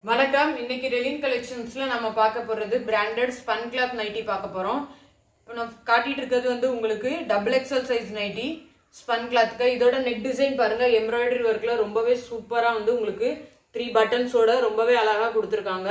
வணக்கம் இன்னைக்கு ரெலின் கலெக்ஷன்ஸ்ல நம்ம பார்க்க போறது பிராண்டட் ஸ்பன் கிளாத் நைட்டி பார்க்க போறோம் இப்போ நான் காட்டிட்டு இருக்கிறது வந்து உங்களுக்கு double XL size nighty spun கிளாத்துக்கு இதோட நெக் டிசைன் பாருங்க எம்ப்ராய்டரி ஒர்க்ல ரொம்பவே சூப்பரா வந்து உங்களுக்கு த்ரீ பட்டன்ஸோட ரொம்பவே அழகா கொடுத்துருக்காங்க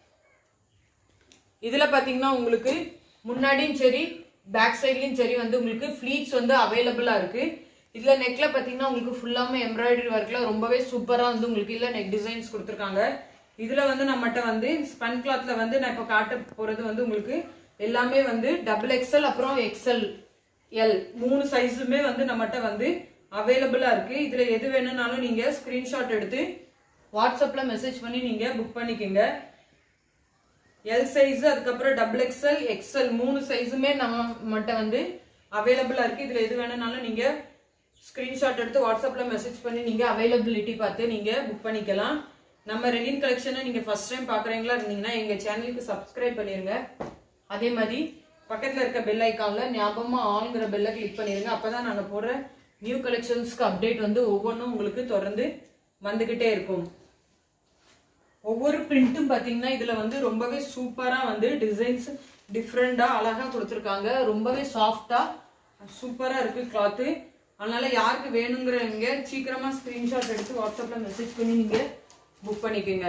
இதுல பாத்தீங்கன்னா உங்களுக்கு முன்னாடியும் சரி பேக் சைட்லயும் சரி வந்து உங்களுக்கு ஃபிளீட்ஸ் வந்து அவைலபிளா இருக்கு இதுல நெக்ல பாத்தீங்கன்னா உங்களுக்கு ஃபுல்லாமே எம்ப்ராய்டரி ஒர்க்ல ரொம்பவே சூப்பரா வந்து உங்களுக்கு இல்ல நெக் டிசைன்ஸ் கொடுத்துருக்காங்க இதுல வந்து நம்மகிட்ட வந்து ஸ்பன் கிளாத்ல வந்து நான் இப்போ காட்ட போறது வந்து உங்களுக்கு எல்லாமே வந்து டபுள் எக்ஸ்எல் அப்புறம் எக்ஸ்எல் எல் மூணு சைஸுமே வந்து நம்மகிட்ட வந்து அவைலபிளா இருக்கு இதுல எது வேணும்னாலும் நீங்க ஸ்கிரீன்ஷாட் எடுத்து வாட்ஸ்அப்ல மெசேஜ் பண்ணி நீங்க புக் பண்ணிக்கோங்க எல் சைஸ் அதுக்கப்புறம் டபுள் எக்ஸ்எல் எக்ஸ்எல் மூணு சைஸுமே நம்ம மட்டும் வந்து அவைலபிளா இருக்கு இதுல எது வேணும்னாலும் நீங்க ஸ்கிரீன்ஷாட் எடுத்து வாட்ஸ்அப்ல மெசேஜ் பண்ணி நீங்க அவைலபிலிட்டி பார்த்து நீங்க புக் பண்ணிக்கலாம் நம்ம ரெலின் கலெக்ஷனை நீங்க ஃபர்ஸ்ட் டைம் பாக்குறீங்களா இருந்தீங்கன்னா எங்க சேனலுக்கு சப்ஸ்கிரைப் பண்ணிருங்க அதே மாதிரி பக்கத்துல இருக்க பெல் ஐக்கான்ல ஞாபகமா ஆளுங்கிற பெல்லை கிளிக் பண்ணிருங்க அப்பதான் நாங்க போடுற நியூ கலெக்ஷன்ஸ்க்கு அப்டேட் வந்து ஒவ்வொன்றும் உங்களுக்கு தொடர்ந்து வந்துகிட்டே இருக்கும் ஒவ்வொரு பிரிண்ட்டும் பாத்தீங்கன்னா இதுல வந்து ரொம்பவே சூப்பரா வந்து டிசைன்ஸ் டிஃப்ரெண்டா அழகா கொடுத்துருக்காங்க ரொம்பவே சாஃப்டா சூப்பரா இருக்கு கிளாத்து அதனால யாருக்கு வேணுங்கிறவங்க சீக்கிரமா ஸ்கிரீன்ஷாட் எடுத்து வாட்ஸ்அப்ல மெசேஜ் பண்ணி நீங்க புக் பண்ணிக்கோங்க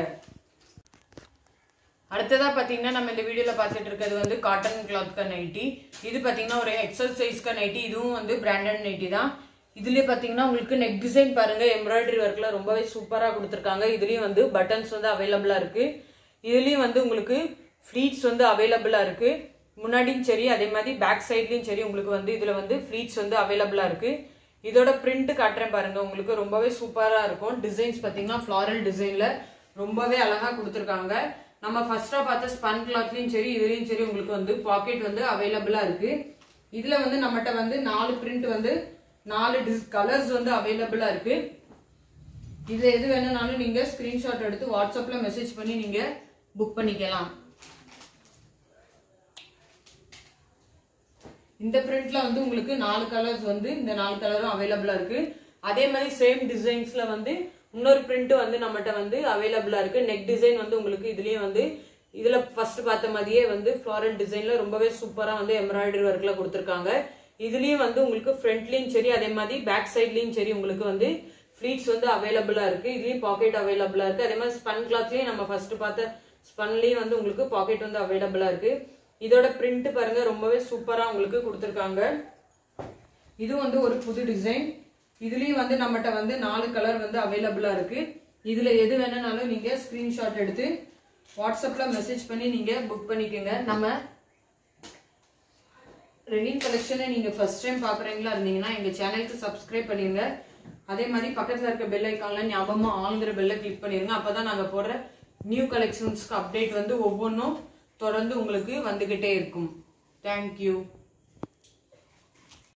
அடுத்ததா பாத்தீங்கன்னா நம்ம இந்த வீடியோல பார்த்துட்டு இருக்கிறது வந்து காட்டன் கிளாத் நைட்டி இது பாத்தீங்கன்னா ஒரு எக்ஸல் சைஸ்க்கு நைட்டி இதுவும் வந்து பிராண்டட் நைட்டி தான் இதுலயே பாத்தீங்கன்னா உங்களுக்கு நெக் டிசைன் பாருங்க எம்ப்ராய்டரி ஒர்க்ல ரொம்பவே சூப்பரா கொடுத்துருக்காங்க இதுலயும் வந்து பட்டன்ஸ் வந்து அவைலபிளா இருக்கு இதுலயும் வந்து உங்களுக்கு ஃபிளீட்ஸ் வந்து அவைலபிளா இருக்கு முன்னாடியும் சரி அதே மாதிரி பேக் சைட்லயும் சரி உங்களுக்கு வந்து இதுல வந்து ஃபிளீட்ஸ் வந்து அவைலபிளா இருக்கு இதோட பிரிண்ட் காட்டுறேன் பாருங்க உங்களுக்கு ரொம்பவே சூப்பரா இருக்கும் டிசைன்ஸ் பாத்தீங்கன்னா ஃபிளாரல் டிசைன்ல ரொம்பவே அழகா கொடுத்துருக்காங்க நம்ம ஃபர்ஸ்டா பார்த்த ஸ்பன் கிளாத்லயும் சரி இதுலயும் சரி உங்களுக்கு வந்து பாக்கெட் வந்து அவைலபிளா இருக்கு இதுல வந்து நம்மகிட்ட வந்து நாலு பிரிண்ட் வந்து நாலு டிஸ் கலர்ஸ் வந்து அவைலபிளா இருக்கு இதுல எது வேணும்னாலும் நீங்க ஸ்கிரீன்ஷாட் எடுத்து வாட்ஸ்அப்ல மெசேஜ் பண்ணி நீங்க புக் பண்ணிக்கலாம் இந்த பிரிண்ட்ல வந்து உங்களுக்கு நாலு கலர்ஸ் வந்து இந்த நாலு கலரும் அவைலபிளா இருக்கு அதே மாதிரி சேம் டிசைன்ஸ்ல வந்து இன்னொரு பிரிண்ட் வந்து நம்மகிட்ட வந்து அவைலபிளா இருக்கு நெக் டிசைன் வந்து உங்களுக்கு இதுலயும் வந்து இதுல ஃபர்ஸ்ட் பார்த்த மாதிரியே வந்து ஃபிளாரல் டிசைன்ல ரொம்பவே சூப்பரா வந்து எம்ப்ராய்டரி ஒர்க்ல கொடுத்துருக்காங்க இதுலயும் வந்து உங்களுக்கு ஃப்ரண்ட்லயும் சரி அதே மாதிரி பேக் சைட்லயும் சரி உங்களுக்கு வந்து ஃபிளீட்ஸ் வந்து அவைலபிளா இருக்கு இதுலயும் பாக்கெட் அவைலபிளா இருக்கு அதே மாதிரி ஸ்பன் கிளாத்லயும் நம்ம ஃபர்ஸ்ட் பார்த்த ஸ்பன்லயும் வந்து உங்களுக்கு பாக்கெட் வந்து அவைலபிளா இருக்கு இதோட பிரிண்ட் பாருங்க ரொம்பவே சூப்பரா உங்களுக்கு கொடுத்துருக்காங்க இது வந்து ஒரு புது டிசைன் இதுலயும் வந்து நம்மகிட்ட வந்து நாலு கலர் வந்து அவைலபிளா இருக்கு இதுல எது வேணும்னாலும் நீங்க ஸ்கிரீன்ஷாட் எடுத்து வாட்ஸ்அப்ல மெசேஜ் பண்ணி நீங்க புக் பண்ணிக்கோங்க நம்ம ரெனின் கலெக்ஷனை நீங்க ஃபர்ஸ்ட் டைம் பாக்குறீங்களா இருந்தீங்கன்னா எங்க சேனலுக்கு சப்ஸ்கிரைப் பண்ணிருங்க அதே மாதிரி பக்கத்துல இருக்க பெல் ஐக்கான்ல ஞாபகமா ஆளுங்கிற பெல்லை கிளிக் பண்ணிருங்க அப்பதான் நாங்க போடுற நியூ கலெக்ஷன்ஸ்க்கு அப்டேட் வந்து ஒவ்வொன்றும் தொடர்ந்து உங்களுக்கு வந்துகிட்டே இருக்கும் தேங்க்யூ